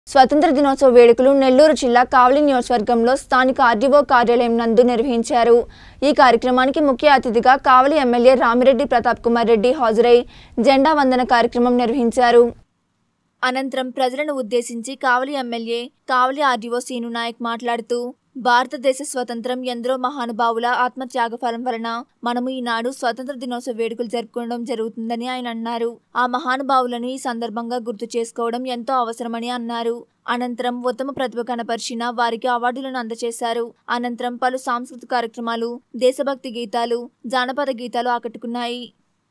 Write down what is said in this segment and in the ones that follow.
స్వతంత్ర దినోత్సవ వేడుకలు నెల్లూరు జిల్లా కావలి నియోజకవర్గంలో స్థానిక ఆర్డీఓ కార్యాలయం నందు నిర్వహించారు ఈ కార్యక్రమానికి ముఖ్య అతిథిగా కావలి ఎమ్మెల్యే రామిరెడ్డి ప్రతాప్ కుమార్ రెడ్డి హాజరై జెండా వందన కార్యక్రమం నిర్వహించారు అనంతరం ప్రజలను ఉద్దేశించి కావలి ఎమ్మెల్యే కావలి ఆర్డీఓ సీను నాయక్ మాట్లాడుతూ భారతదేశ స్వతంత్రం ఎందరో మహానుభావుల ఆత్మత్యాగ ఫలం వలన మనము ఈనాడు స్వతంత్ర దినోత్సవ వేడుకలు జరుపుకోవడం జరుగుతుందని ఆయన అన్నారు ఆ మహానుభావులను ఈ సందర్భంగా గుర్తు చేసుకోవడం ఎంతో అవసరమని అన్నారు అనంతరం ఉత్తమ ప్రతిభ కనపరిచిన వారికి అవార్డులను అందజేశారు అనంతరం పలు సాంస్కృతిక కార్యక్రమాలు దేశభక్తి గీతాలు జానపద గీతాలు ఆకట్టుకున్నాయి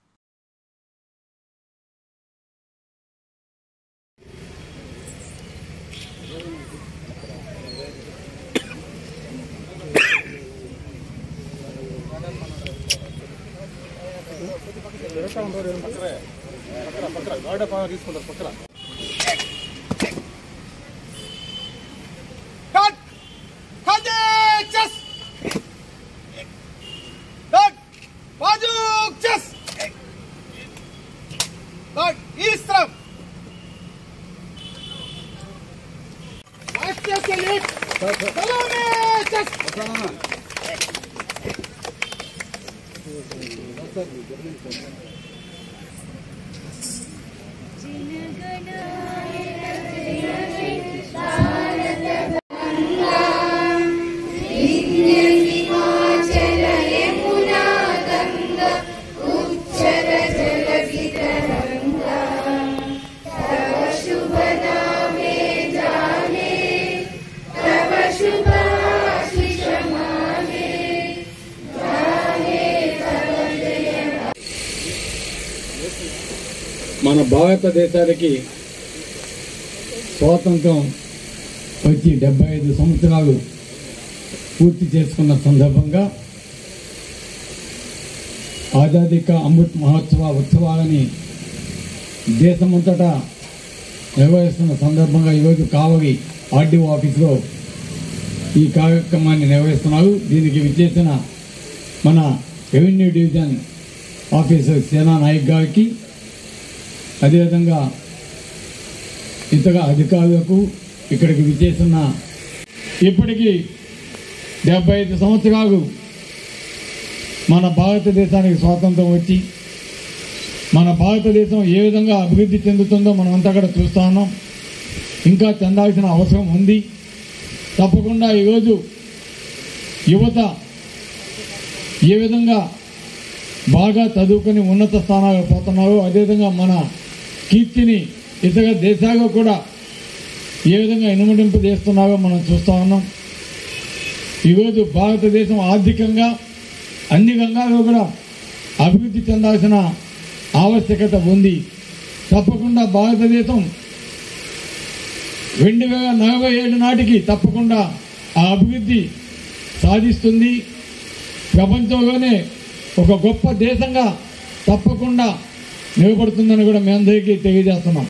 Cut! Kaje! Chess! Cut! Bajuk! Chess! Cut! Isram! Last chess salute! Salome! Chess! మన భారతదేశానికి స్వాతంత్రం వచ్చి డెబ్బై ఐదు సంవత్సరాలు పూర్తి చేసుకున్న సందర్భంగా ఆజాదీ కా అమృత్ మహోత్సవ ఉత్సవాలని దేశమంతటా నిర్వహిస్తున్న సందర్భంగా ఈరోజు కావలి ఆర్డీఓ ఆఫీసులో ఈ కార్యక్రమాన్ని నిర్వహిస్తున్నారు దీనికి విచ్చేసిన మన రెవెన్యూ డివిజన్ ఆఫీసర్ సేనా నాయక్ గారికి అదేవిధంగా ఇతర అధికారులకు ఇక్కడికి విచ్చేసిన ఇప్పటికీ డెబ్బై ఐదు సంవత్సరాలు మన భారతదేశానికి స్వాతంత్రం వచ్చి మన భారతదేశం ఏ విధంగా అభివృద్ధి చెందుతుందో మనం అంతా కూడా చూస్తా ఉన్నాం ఇంకా చెందాల్సిన అవసరం ఉంది తప్పకుండా ఈరోజు యువత ఏ విధంగా బాగా చదువుకొని ఉన్నత స్థానాలకు పోతున్నారు అదేవిధంగా మన కీర్తిని ఇతర దేశాల్లో కూడా ఏ విధంగా ఇనుమడింపు చేస్తున్నారో మనం చూస్తా ఉన్నాం ఈరోజు భారతదేశం ఆర్థికంగా అన్ని రంగాల్లో కూడా అభివృద్ధి చెందాల్సిన ఆవశ్యకత ఉంది తప్పకుండా భారతదేశం రెండు వేల నలభై ఏడు నాటికి తప్పకుండా ఆ అభివృద్ధి సాధిస్తుంది ప్రపంచంలోనే ఒక గొప్ప దేశంగా తప్పకుండా నిలబడుతుందని కూడా మీ అందరికీ తెలియజేస్తున్నాం